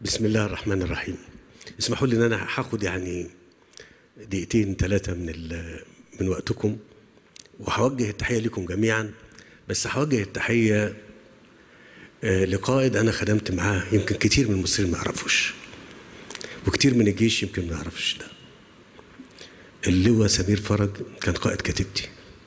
بسم الله الرحمن الرحيم اسمحوا لي ان انا هاخد يعني دقيقتين ثلاثه من ال- من وقتكم وهوجه التحيه لكم جميعا بس هوجه التحيه آه، لقائد انا خدمت معاه يمكن كتير من المصريين ما يعرفوش وكتير من الجيش يمكن ما يعرفش ده اللواء سمير فرج كان قائد كتيبتي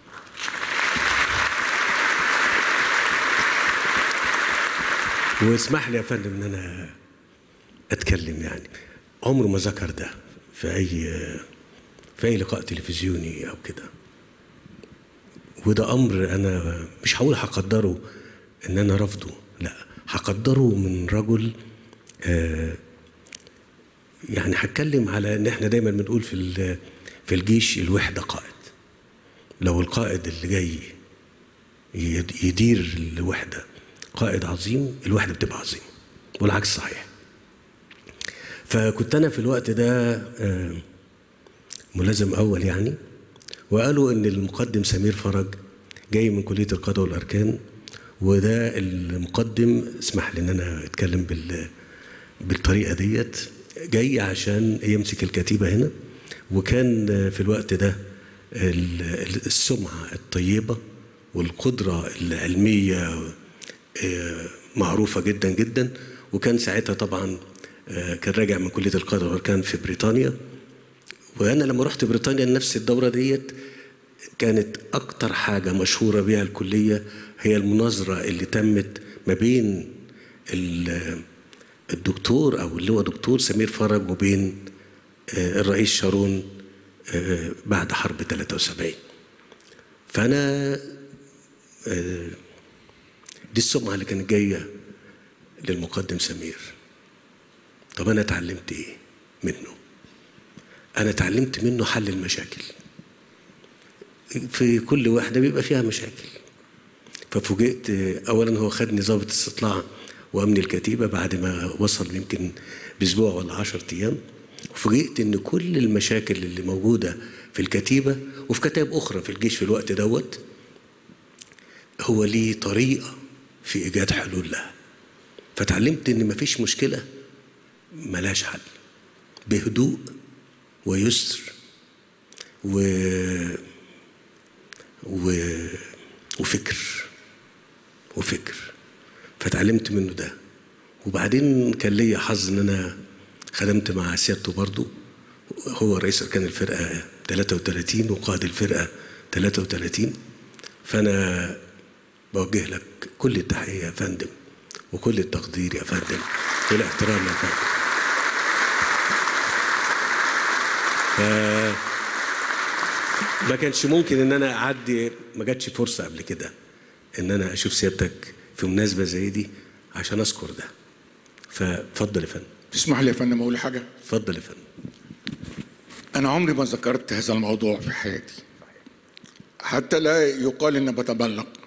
واسمح لي يا فندم ان انا اتكلم يعني عمره ما ذكر ده في اي في اي لقاء تلفزيوني او كده وده امر انا مش هقول هقدره ان انا رافضه لا هقدره من رجل آه يعني هتكلم على ان احنا دايما بنقول في ال- في الجيش الوحده قائد لو القائد اللي جاي يد- يدير الوحده قائد عظيم الوحده بتبقى عظيمه والعكس صحيح فكنت انا في الوقت ده آه، ملازم اول يعني وقالوا ان المقدم سمير فرج جاي من كليه القضاء والاركان وده المقدم اسمح لي ان انا اتكلم بال بالطريقه ديت جاي عشان يمسك الكتيبه هنا وكان في الوقت ده ال- ال- السمعه الطيبه والقدره العلميه آه، معروفه جدا جدا وكان ساعتها طبعا آه، كان راجع من كليه القضاء والاركان في بريطانيا وانا لما رحت بريطانيا نفس الدوره ديت كانت اكتر حاجه مشهوره بيها الكليه هي المناظره اللي تمت ما بين ال- الدكتور او اللي هو دكتور سمير فرج وبين آه، الرئيس شارون آه، بعد حرب 73 فانا آه، دي السمعه اللي كانت جايه للمقدم سمير طب انا اتعلمت ايه منه انا اتعلمت منه حل المشاكل في كل واحده بيبقى فيها مشاكل ففوجئت اولا هو خدني ضابط استطلاع وامن الكتيبه بعد ما وصل يمكن باسبوع ولا عشرة ايام فوجئت ان كل المشاكل اللي موجوده في الكتيبه وفي كتائب اخرى في الجيش في الوقت دوت هو ليه طريقه في ايجاد حلول لها فتعلمت ان مفيش مشكله ملاش حل بهدوء ويسر و... و... وفكر وفكر فتعلمت منه ده وبعدين كان ليا حظ ان انا خدمت مع سيادته برضو هو رئيس اركان الفرقه 33 وقائد الفرقه 33 فانا بوجه لك كل التحيه يا فندم وكل التقدير يا فندم والاحترام يا فندم ف- ما كانش ممكن ان انا اعدي ما جاتش فرصه قبل كده ان انا اشوف سيادتك في مناسبه زي دي عشان اذكر ده فاتفضل يا فندم تسمح لي يا فندم اقول حاجه اتفضل يا فندم انا عمري ما ذكرت هذا الموضوع في حياتي حتى لا يقال ان بتبلق